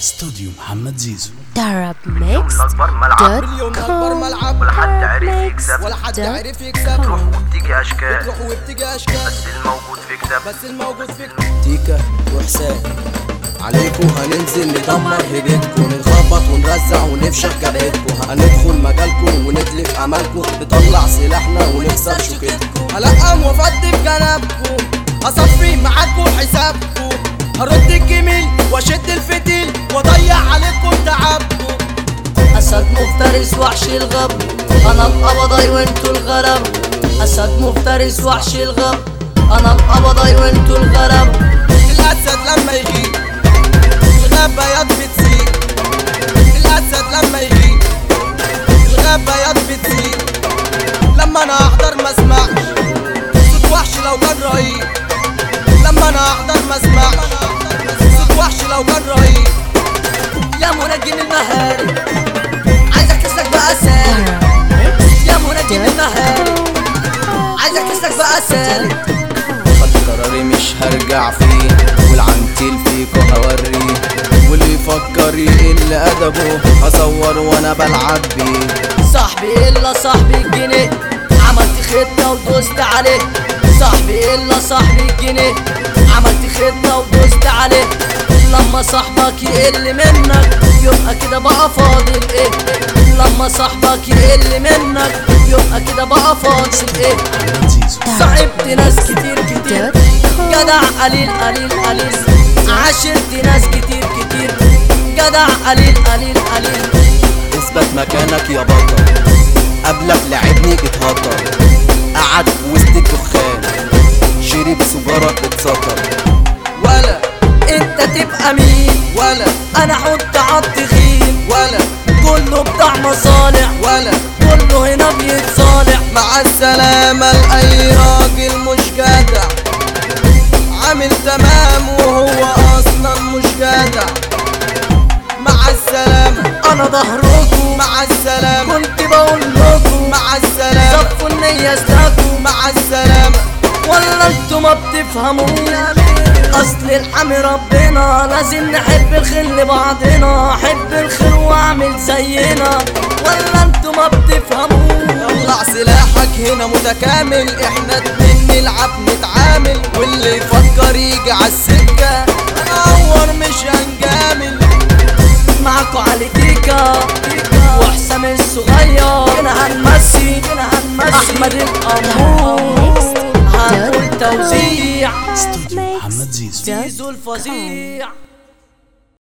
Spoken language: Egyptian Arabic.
استوديو محمد زيزو Arab Mix اكبر ملعب مليون اكبر ملعب ولا حد عرف يكسب ولا حد عرف يكسب تروح وبتيجي اشكال بتروح وبتيجي اشكال بس الموجود في كتاب بس الموجود فيك تيكا وحسام عليكم هننزل ندمر هيبتكم نخبط ونرزع ونفشخ جبهتكم هندخل مجالكم ونتلف امالكم نطلع سلاحنا ونكسر شوكتكم هلقم وافضي بجنبكم هصفي معاكم حسابكم هرد الجميل واشد الفتيل واضيع عليكم تعبكم أسد مفترس وحش الغب أنا القبضاي وانتو الغرب أسد مفترس وحش الغب أنا القبضاي وانتو الغرب الاسد لما يغيب الغابة بتزيد الاسد لما يغيب الغابة بتزيد لما انا احضر ما اسمعش صوت وحش لو كان رهيب لما انا احضر ما اسمعش صوت وحش لو كان رهيب يا منجم المهاري عايزك اسلك بقى سالك يا منجم المهاري عايزك اسلك بقى سالك خدت قراري مش هرجع فيه والعنتيل فيكو هوريه واللي يفكر يقل ادبه هصور وانا بلعب بيه صاحبي إلا صاحبي الجنيه عملت خطة ودوست عليه صاحبي إلا صاحبي الجنيه عملت خطة ودوست عليه لما صاحبك يقل منك يبقى كده بقى فاضل ايه لما صاحبك يقل منك يبقى كده بقى فاضل ايه محمد زيزو صاحبت ناس كتير كتير جدع قليل قليل قليل عاشرت ناس كتير كتير جدع قليل قليل قليل اثبت مكانك يا بطل قبلك لعبني اتهطل قعد وسط الدخان شرب سجارة اتسطر ولا انت تبقى مين ولا انا حط عالتخين ولا كله بتاع مصالح ولا كله هنا بيتصالح مع السلامة لأي راجل مش جدع عامل تمام وهو أصلا مش جدع مع السلامة انا ظهركم مع السلامة كنت بقول لكم مع السلامة صفوا النية اسلاكم مع السلامة ولا انتوا ما بتفهموش اصل الحمي ربنا لازم نحب الخير لبعضنا احب الخير واعمل زينا ولا انتوا ما بتفهموش طلع سلاحك هنا متكامل احنا اتنين نلعب نتعامل واللي يفكر يجي عالسكة نور مش هنجامل معاكوا علي تيكا وحسام الصغير هنا هنمسي هنا هنمسي احمد القمور هنقول توزيع استوديو محمد زيزو زيزو الفظيع